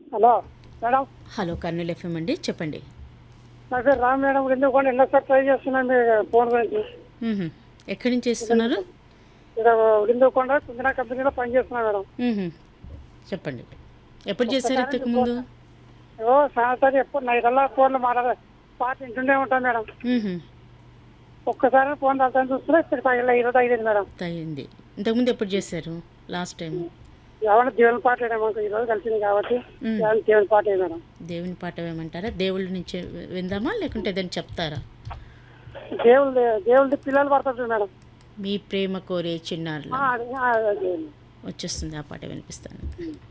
Hello madam hello Kurnool FM అండి చెప్పండి నా పేరు రామ్ మేడం ఎందుకు ఎన్నోసారి ట్రై చేస్తున్నాను మీ ఫోన్ గురించి మ్మ్హ. ఎక్కడి నుంచి చేస్తున్నారు ఇక్కడ ఉడిందోకొండ కుందన కంపెనీలో పనిచేస్తున్నా మేడం మ్మ్హ. చెప్పండి ఎప్పుడు చేశారు ఇంతకు ముందు ఓ సాయంత్రం ఎప్పుడు నైటల్లా ఫోన్లో మాట్లాడ పాట వింటుండే ఉంటాను మేడం మ్మ్హ. ఒక్కసారి ఫోన్ రాత్రి చూస్తున్నా ఇప్పుడు పైన ఈరోజు అయ్యింది మేడం అయింది ఇంతకుముందు ఎప్పుడు చేశారు లాస్ట్ టైం ఎవరైనా దేవుని పాట వేయడం మాకు ఈరోజు కలిసింది కాబట్టి ఏమైనా దేవుని పాట వేయ మేడం దేవుని పాట వేయమంటారా దేవుళ్ళ నుంచి విందామా లేకుంటే ఏదైనా చెప్తారా దేవుడు దేవుడి పిల్లలు పడుతుంది మేడం మీ ప్రేమ కోరే చిన్నారులు ఆ, అది- ఆ, అది. వచ్చేస్తుంది ఆ పాట వినిపిస్తాను